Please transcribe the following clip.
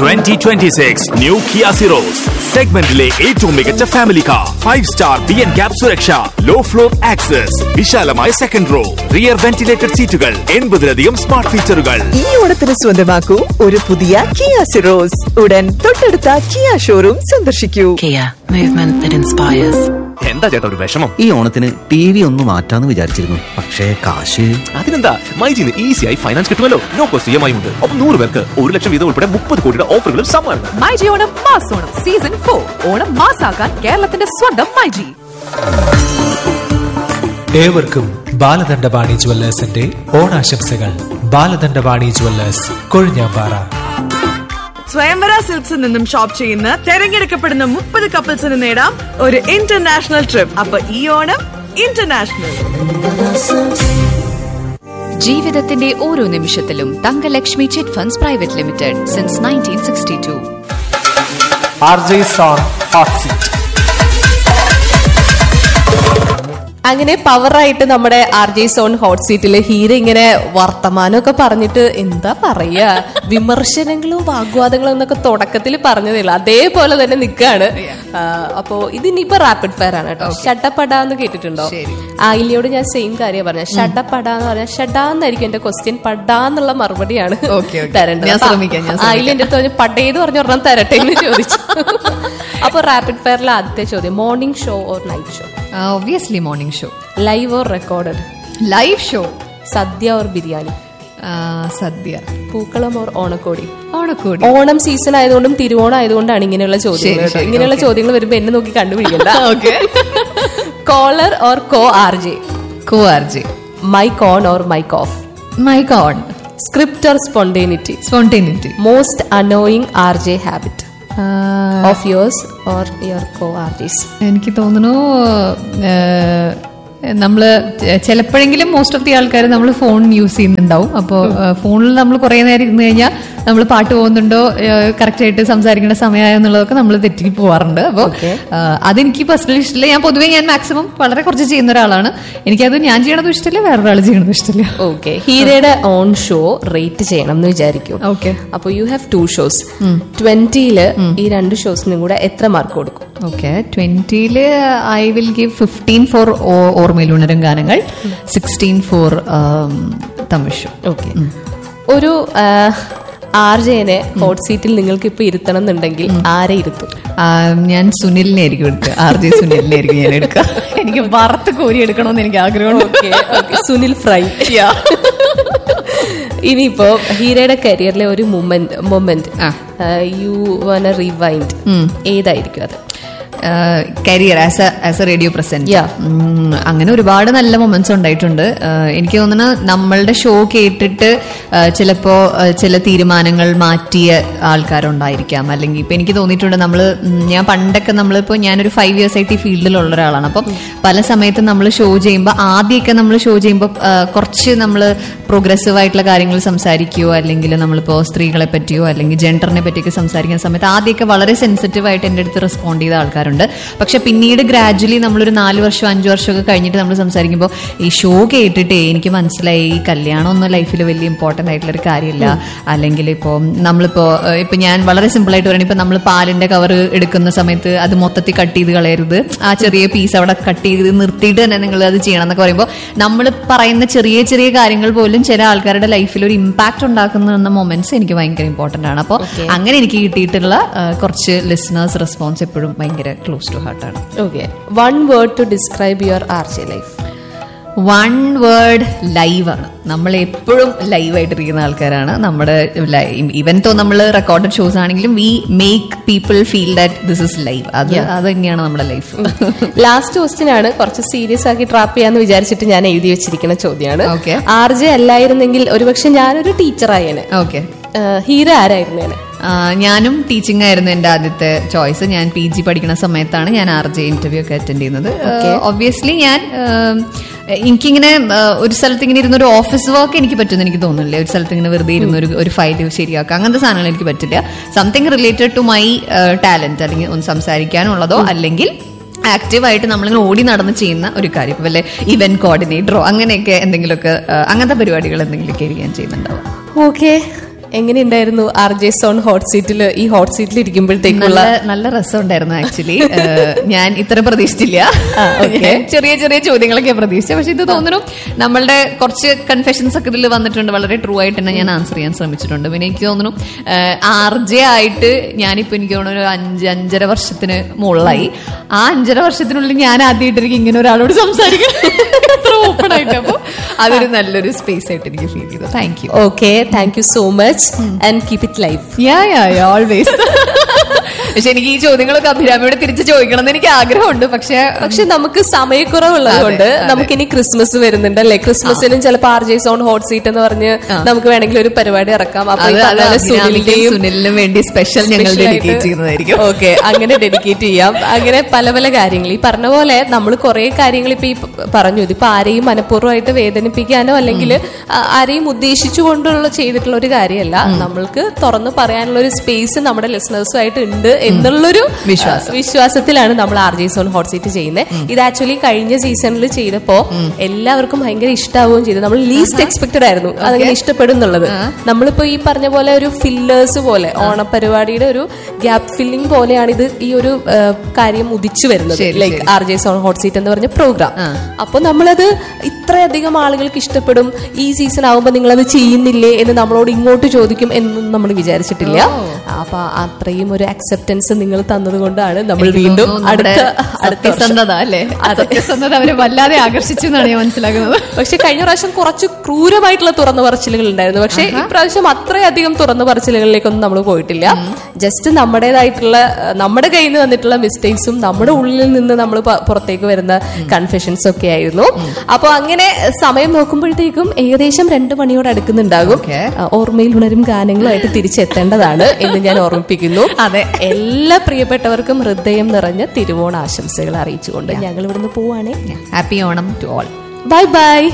Twenty twenty six new Kia Syros സെഗ്മെന്റിലെ ഏറ്റവും മികച്ച family car five star B N cap സുരക്ഷ low floor access വിശാലമായ second row rear ventilated സീറ്റുകൾ എൺപതിലധികം സ്മാർട്ട് ഫീച്ചറുകൾ ഈ ഓണത്തിന് സ്വന്തമാക്കൂ ഒരു പുതിയ കിയ സിറോസ് ഉടൻ തൊട്ടടുത്ത കിയ ഷോറൂം സന്ദർശിക്കൂ Kia, movement that inspires. എന്താ ചേട്ടാ ഒരു വിഷമം ഈ ഓണത്തിന് ടി വി ഒന്ന് മാറ്റാന്ന് വിചാരിച്ചിരുന്നു പക്ഷേ കാശ് അതിനെന്താ മൈജിന്ന് ഈസിയായി ഫൈനാൻസ് കിട്ടുമല്ലോ no cost E M I ഉണ്ട് ഒപ്പം നൂറ് പേർക്ക് ഒരു ലക്ഷം വീതം ഉൾപ്പെടെ മുപ്പത് കോടിയുടെ ഓഫറുകളും സമ്മാനം myG Onam mass Onam season for Onam മാസാക്കാൻ കേരളത്തിന്റെ സ്വന്തം മൈജി ഏവർക്കും ബാലദണ്ഡപാണി ജുവല്ലേഴ്സിന്റെ ഓണാശംസകൾ ബാലദണ്ഡപാണി ജുവല്ലേഴ്സ് കൊഴിഞ്ഞാമ്പാറ സ്വയംവര സിൽക്സിൽ നിന്നും ഷോപ്പ് ചെയ്യുന്ന തെരഞ്ഞെടുക്കപ്പെടുന്ന മുപ്പത് കപ്പിൾസിന് നേടാം ഒരു ഇന്റർനാഷണൽ ട്രിപ്പ് അപ്പൊ ഈ ഓണം ഇന്റർനാഷണൽ ജീവിതത്തിന്റെ ഓരോ നിമിഷത്തിലും Thankalakshmi chit funds private limited since nineteen sixty two R J zone hot seat അങ്ങനെ പവറായിട്ട് നമ്മുടെ ആർ ജെ സോൺ ഹോട്ട് സീറ്റിൽ ഹീര ഇങ്ങനെ വർത്തമാനമൊക്കെ പറഞ്ഞിട്ട് എന്താ പറയാ വിമർശനങ്ങളും വാഗ്വാദങ്ങളും എന്നൊക്കെ തുടക്കത്തിൽ പറഞ്ഞതില്ല അതേപോലെ തന്നെ നിൽക്കാണ് അപ്പോ ഇതിനിപ്പോ റാപ്പിഡ് ഫയർ ആണ് കേട്ടോ ഷട്ടപ്പട എന്ന് കേട്ടിട്ടുണ്ടോ ആയിലിയോട് ഞാൻ സെയിം കാര്യം പറഞ്ഞ ഷട്ടപ്പട എന്ന് പറഞ്ഞാൽ ഷഡാന്നായിരിക്കും എന്റെ ക്വസ്റ്റ്യൻ പടാന്നുള്ള മറുപടിയാണ് തരേണ്ടത് ഞാൻ അപ്പൊ ശ്രമിക്കാം, ഞാൻ ആയില് എന്റെ അടുത്ത് പറഞ്ഞു പടേന്ന് പറഞ്ഞു ഒരെണ്ണം തരട്ടെ എന്ന് ചോദിച്ചു അപ്പൊ റാപ്പിഡ് ഫയറിലെ ആദ്യത്തെ ചോദ്യം morning show or night show obviously morning show live or recorded live show sadya or biryani sadya pookkalam or ഓണക്കോടി ഓണക്കോടി ഓണം സീസൺ ആയതുകൊണ്ടും തിരുവോണം ആയതുകൊണ്ടാണ് ഇങ്ങനെയുള്ള ചോദ്യങ്ങൾ ശരി, കേട്ടോ. ശരി, ഇങ്ങനെയുള്ള okay. ചോദ്യങ്ങൾ വരുമ്പോ എന്നെ നോക്കി കണ്ടുപിടിക്കണ്ട okay caller or co R J co RJ mic on or mic off mic on script or spontaneity spontaneity most annoying R J habit of yours or your co R J's എനിക്ക് തോന്നുന്നു നമ്മൾ ചിലപ്പോഴെങ്കിലും most of the ആൾക്കാർ നമ്മൾ phone use ചെയ്യുന്നുണ്ടാവും അപ്പോൾ ഫോണിൽ നമ്മൾ കുറേ നേരം ഇരുന്ന് കഴിഞ്ഞാൽ നമ്മൾ പാട്ട് പോകുന്നുണ്ടോ കറക്റ്റ് ആയിട്ട് സംസാരിക്കേണ്ട സമയമായോ എന്നുള്ളതൊക്കെ നമ്മൾ തെറ്റി പോവാറുണ്ട് അപ്പോൾ അതെനിക്ക് പേഴ്സണലി ഇഷ്ടമില്ല ഞാൻ പൊതുവേ ഞാൻ മാക്സിമം വളരെ കുറച്ച് ചെയ്യുന്ന ഒരാളാണ് എനിക്കത് ഞാൻ ചെയ്യണതും ഇഷ്ടമില്ല വേറൊരാൾ ചെയ്യണതും ഇഷ്ടമില്ല ഓക്കെ ഹീരയുടെ ഓൺ ഷോ റേറ്റ് ചെയ്യണം എന്ന് വിചാരിക്കും ഓക്കെ അപ്പൊ യു ഹാവ് ടു ഷോസ് ട്വന്റിയില് ഈ രണ്ട് ഷോസിനും കൂടെ എത്ര മാർക്ക് കൊടുക്കും ഓക്കെ ട്വന്റിയില് I will give fifteen for ഓർമ്മയിലുണരും ഗാനങ്ങൾ സിക്സ്റ്റീൻ ഫോർ തമിഷ് ഓക്കെ ഒരു ആർ ജെനെ ഹോട്ട് സീറ്റിൽ നിങ്ങൾക്ക് ഇപ്പൊ ഇരുത്തണം എന്നുണ്ടെങ്കിൽ ആരെ ഇരുത്തും ഞാൻ സുനിലിനെ ആയിരിക്കും എടുക്കുക ആർ ജെ സുനിലിനെ ആയിരിക്കും ഞാൻ എടുക്കുക എനിക്ക് വറുത്ത് കോരി എടുക്കണമെന്ന് എനിക്ക് ആഗ്രഹമുണ്ട് Okay, okay. സുനിൽ ഫ്രൈ ഇനിയിപ്പോ ഹീരയുടെ കരിയറിലെ ഒരു moment moment you wanna rewind ഏതായിരിക്കും അത് career as as a radio present Yeah. അങ്ങനെ ഒരുപാട് നല്ല മൊമെന്റ്സ് ഉണ്ടായിട്ടുണ്ട് ആഹ് എനിക്ക് തോന്നുന്നു നമ്മളുടെ ഷോ കേട്ടിട്ട് ആഹ് ചിലപ്പോ ആഹ് ചില തീരുമാനങ്ങൾ മാറ്റിയ ആൾക്കാരുണ്ടായിരിക്കാം അല്ലെങ്കിൽ ഇപ്പൊ എനിക്ക് തോന്നിയിട്ടുണ്ട് നമ്മൾ ഞാൻ പണ്ടൊക്കെ നമ്മളിപ്പോ ഞാനൊരു ഫൈവ് ഇയേഴ്സ് ആയിട്ട് ഈ ഫീൽഡിലുള്ള ഒരാളാണ് അപ്പം പല സമയത്തും നമ്മൾ ഷോ ചെയ്യുമ്പോൾ ആദ്യമൊക്കെ നമ്മൾ ഷോ ചെയ്യുമ്പോൾ കുറച്ച് നമ്മൾ പ്രോഗ്രസീവ് ആയിട്ടുള്ള കാര്യങ്ങൾ സംസാരിക്കുകയോ അല്ലെങ്കിൽ നമ്മളിപ്പോ സ്ത്രീകളെ പറ്റിയോ അല്ലെങ്കിൽ ജെൻഡറിനെ പറ്റിയൊക്കെ സംസാരിക്കുന്ന സമയത്ത് ആദ്യമൊക്കെ വളരെ സെൻസിറ്റീവ് ആയിട്ട് എൻ്റെ അടുത്ത് റെസ്പോണ്ട് ചെയ്ത ആൾക്കാരുണ്ട് പക്ഷെ പിന്നീട് ഗ്രാജുവലി നമ്മളൊരു നാല് വർഷം അഞ്ചു വർഷമൊക്കെ കഴിഞ്ഞിട്ട് നമ്മൾ സംസാരിക്കുമ്പോൾ ഈ ഷോ കേട്ടിട്ടേ എനിക്ക് മനസ്സിലായി ഈ കല്യാണം ഒന്നും ലൈഫിൽ വലിയ ഇമ്പോർട്ടന്റ് ആയിട്ടുള്ള ഒരു കാര്യമില്ല അല്ലെങ്കിൽ ഇപ്പോൾ നമ്മളിപ്പോ ഏഹ്, ഇപ്പൊ ഞാൻ വളരെ സിമ്പിൾ ആയിട്ട് പറയണം ഇപ്പൊ നമ്മൾ പാലിന്റെ കവർ എടുക്കുന്ന സമയത്ത് അത് മൊത്തത്തിൽ കട്ട് ചെയ്ത് കളയരുത് ആ ചെറിയ പീസ് അവിടെ കട്ട് ചെയ്ത് നിർത്തിയിട്ട് തന്നെ നിങ്ങൾ അത് ചെയ്യണം എന്നൊക്കെ പറയുമ്പോൾ നമ്മൾ പറയുന്ന ചെറിയ ചെറിയ കാര്യങ്ങൾ പോലും ചില ആൾക്കാരുടെ ലൈഫിൽ ഒരു ഇമ്പാക്ട് ഉണ്ടാക്കുന്ന മൊമെന്റ്സ് എനിക്ക് ഭയങ്കര ഇമ്പോർട്ടന്റ് ആണ് അപ്പോൾ അങ്ങനെ എനിക്ക് കിട്ടിയിട്ടുള്ള ആ, കുറച്ച് ലിസണേഴ്സ് റെസ്പോൺസ് എപ്പോഴും ഭയങ്കര ക്ലോസ് ടു ഹാർട്ടാണ് okay one word to describe your R J life one word ലൈവാണ് നമ്മൾ എപ്പോഴും ലൈവായിട്ടിരിക്കുന്ന ആൾക്കാരാണ് നമ്മുടെ ഇവൻ തോ നമ്മൾ റെക്കോർഡഡ് ഷോസ് ആണെങ്കിലും we make people feel that this is live അത് അത് തന്നെയാണ് നമ്മുടെ ലൈഫ് ലാസ്റ്റ് ക്വസ്റ്റ്യൻ ആണ് കുറച്ച് സീരിയസ് ആക്കി ട്രാപ്പ് ചെയ്യാന്ന് വിചാരിച്ചിട്ട് ഞാൻ എഴുതി വെച്ചിരിക്കുന്ന ചോദ്യമാണ് Okay. ആർ ജെ അല്ലായിരുന്നെങ്കിൽ ഒരുപക്ഷെ ഞാനൊരു ടീച്ചറായേനെ ഓക്കെ ഹീര ആരായിരുന്നേനെ ഞാനും ടീച്ചിങ് ആയിരുന്നു എൻ്റെ ആദ്യത്തെ ചോയ്സ് ഞാൻ പി ജി പഠിക്കുന്ന സമയത്താണ് ഞാൻ ആർ ജെ ഇന്റർവ്യൂ ഒക്കെ അറ്റൻഡ് ചെയ്യുന്നത് ഒബ്വിയസ്ലി ഞാൻ ആഹ്, എനിക്കിങ്ങനെ ആഹ്, ഒരു സ്ഥലത്ത് ഇങ്ങനെ ഇരുന്ന ഒരു ഓഫീസ് വർക്ക് എനിക്ക് പറ്റുമെന്ന് എനിക്ക് തോന്നുന്നില്ല ഒരു സ്ഥലത്ത് ഇങ്ങനെ വെറുതെ ഇരുന്ന ഒരു ഒരു ഫയൽ ശരിയാക്കുക അങ്ങനത്തെ സാധനങ്ങൾ എനിക്ക് പറ്റില്ല something related to my talent അല്ലെങ്കിൽ ഒന്ന് സംസാരിക്കാനുള്ളതോ അല്ലെങ്കിൽ ആക്റ്റീവായിട്ട് നമ്മളിങ്ങനെ ഓടി നടന്ന് ചെയ്യുന്ന ഒരു കാര്യം ഇപ്പൊ വല്ല ഇവന്റ് കോർഡിനേറ്ററോ അങ്ങനെയൊക്കെ എന്തെങ്കിലുമൊക്കെ ആഹ്, അങ്ങനത്തെ പരിപാടികൾ എന്തെങ്കിലുമൊക്കെ ആയിരിക്കും ഞാൻ ചെയ്യുന്നുണ്ടാവും ഓക്കെ എങ്ങനെയുണ്ടായിരുന്നു ആർ ജെ സോൺ ഹോട്ട് സീറ്റിൽ ഈ ഹോട്ട് സീറ്റിൽ ഇരിക്കുമ്പോഴത്തേക്കുള്ള നല്ല നല്ല രസമുണ്ടായിരുന്നു ആക്ച്വലി ഞാൻ ഇത്ര പ്രതീക്ഷിച്ചില്ല okay. ഞാൻ ചെറിയ ചെറിയ ചോദ്യങ്ങളൊക്കെ പ്രതീക്ഷിച്ചത് പക്ഷെ ഇത് തോന്നുന്നു നമ്മളുടെ കുറച്ച് കൺഫെഷൻസ് ഒക്കെ ഇതിൽ വന്നിട്ടുണ്ട് വളരെ ട്രൂ ആയിട്ട് തന്നെ ഞാൻ ആൻസർ ചെയ്യാൻ ശ്രമിച്ചിട്ടുണ്ട് പിന്നെ എനിക്ക് തോന്നുന്നു ആർ ജെ ആയിട്ട് ഞാനിപ്പോ എനിക്ക് തോന്നുന്നു ഒരു അഞ്ച് അഞ്ചര വർഷത്തിന് മുകളിലായി ആ അഞ്ചര വർഷത്തിനുള്ളിൽ ഞാൻ ആദ്യമായിട്ടായിരിക്കും ഇങ്ങനെ ഒരാളോട് സംസാരിക്കണം ഇത്ര ഓപ്പൺ ആയിട്ട് അപ്പൊ അതൊരു നല്ലൊരു സ്പേസ് ആയിട്ട് എനിക്ക് ഫീൽ ചെയ്തു thank you okay thank you so much and keep it life yeah yeah yeah always പക്ഷെ എനിക്ക് ഈ ചോദ്യങ്ങളൊക്കെ അഭിരാമിയോട് തിരിച്ച് ചോദിക്കണം എന്ന് എനിക്ക് ആഗ്രഹമുണ്ട് പക്ഷെ പക്ഷെ നമുക്ക് സമയക്കുറവുള്ളത് കൊണ്ട് അതെ, അതെ. നമുക്ക് ഇനി ക്രിസ്മസ് വരുന്നുണ്ട് അല്ലെ ക്രിസ്മസിനും ചിലപ്പോൾ R J zone hot seat എന്ന് പറഞ്ഞ് നമുക്ക് വേണമെങ്കിൽ ഒരു പരിപാടി ഇറക്കാം അപ്പൊ ഈ അത് പറഞ്ഞ പോലെ അഭിരാമിക്കും സുനിലിന്റെയും സുനിലിനും വേണ്ടി സ്പെഷ്യൽ ഞങ്ങൾ ഡെഡിക്കേറ്റ് ചെയ്യുന്നതായിരിക്കും ഓക്കെ അങ്ങനെ ഡെഡിക്കേറ്റ് ചെയ്യാം അങ്ങനെ പല പല കാര്യങ്ങൾ ഈ പറഞ്ഞ പോലെ നമ്മൾ കുറെ കാര്യങ്ങൾ ഇപ്പൊ ഈ പ- പറഞ്ഞു ഇതിപ്പോ ആരെയും മനഃപൂർവ്വമായിട്ട് വേദനിപ്പിക്കാനോ അല്ലെങ്കിൽ ആ- ആരെയും ഉദ്ദേശിച്ചുകൊണ്ടുള്ള ചെയ്തിട്ടുള്ള ഒരു കാര്യമല്ല നമ്മൾക്ക് തുറന്നു പറയാനുള്ള ഒരു സ്പേസ് നമ്മുടെ ലിസണേഴ്സുമായിട്ട് ഉണ്ട് എന്നുള്ളൊരു വിശ്വാസം. വിശ്വാസത്തിലാണ് നമ്മൾ R J zone hot seat ചെയ്യുന്നത് ഇത് ആക്ച്വലി കഴിഞ്ഞ സീസണിൽ ചെയ്തപ്പോ എല്ലാവർക്കും ഭയങ്കര ഇഷ്ടാവുകയും ചെയ്തു നമ്മൾ ലീസ്റ്റ് എക്സ്പെക്ടഡ് ആയിരുന്നു അതങ്ങനെ ഇഷ്ടപ്പെടും എന്നുള്ളത് നമ്മളിപ്പോ ഈ പറഞ്ഞ പോലെ ഒരു ഫില്ലേഴ്സ് പോലെ ഓണപരിപാടിയുടെ ഒരു ഗ്യാപ്പ് ഫില്ലിംഗ് പോലെയാണ് ഇത് ഈ ഒരു ആ, കാര്യം ഉദിച്ചു വരുന്നത് ശരി, ലൈക്ക് ശരി. R J zone hot seat എന്ന് പറഞ്ഞ പ്രോഗ്രാം ആ. അപ്പൊ നമ്മളത് ഇത്രയധികം ആളുകൾക്ക് ഇഷ്ടപ്പെടും ഈ സീസൺ ആവുമ്പോൾ നിങ്ങൾ അത് ചെയ്യുന്നില്ലേ എന്ന് നമ്മളോട് ഇങ്ങോട്ട് ചോദിക്കും എന്നും നമ്മൾ വിചാരിച്ചിട്ടില്ല അപ്പൊ അത്രയും ഒരു അക്സെപ്റ്റൻസ് നിങ്ങൾ തന്നത് കൊണ്ടാണ് നമ്മൾ എനിക്ക് വീണ്ടും തോന്നുന്നു അടുത്ത നമ്മുടെ അടുത്ത വർഷം സത്യസന്ധത അല്ലേ ആ സത്യസന്ധത അവരെ വല്ലാതെ ആകർഷിച്ചു എന്നാണ് ഞാൻ മനസ്സിലാക്കുന്നത് പക്ഷെ കഴിഞ്ഞ പ്രാവശ്യം കുറച്ച് ക്രൂരമായിട്ടുള്ള തുറന്നു പറച്ചിലുകൾ ഉണ്ടായിരുന്നു പക്ഷെ ഇപ്രാവശ്യം അത്രയധികം തുറന്നു പറച്ചിലുകളിലേക്കൊന്നും നമ്മൾ പോയിട്ടില്ല ജസ്റ്റ് നമ്മുടേതായിട്ടുള്ള അഹ് നമ്മുടെ കയ്യിൽ നിന്ന് വന്നിട്ടുള്ള മിസ്റ്റേക്സും നമ്മുടെ ഉള്ളിൽ നിന്ന് നമ്മൾ പുറത്തേക്ക് വരുന്ന കൺഫെഷൻസ് ഒക്കെ ആയിരുന്നു അപ്പൊ അങ്ങനെ സമയം നോക്കുമ്പോഴത്തേക്കും ഏകദേശം രണ്ടു മണിയോട് അടുക്കുന്നുണ്ടാകും Okay. അഹ് ഓർമ്മയിൽ ഉണരും ഗാനങ്ങളുമായിട്ട് തിരിച്ചെത്തേണ്ടതാണ് എന്ന് ഞാൻ ഓർമ്മിപ്പിക്കുന്നു അതെ. എല്ലാ പ്രിയപ്പെട്ടവർക്കും ഹൃദയം നിറഞ്ഞ തിരുവോണ ആശംസകൾ അറിയിച്ചുകൊണ്ട് ഞങ്ങൾ ഇവിടുന്ന് പോവാണേ happy Onam to all bye by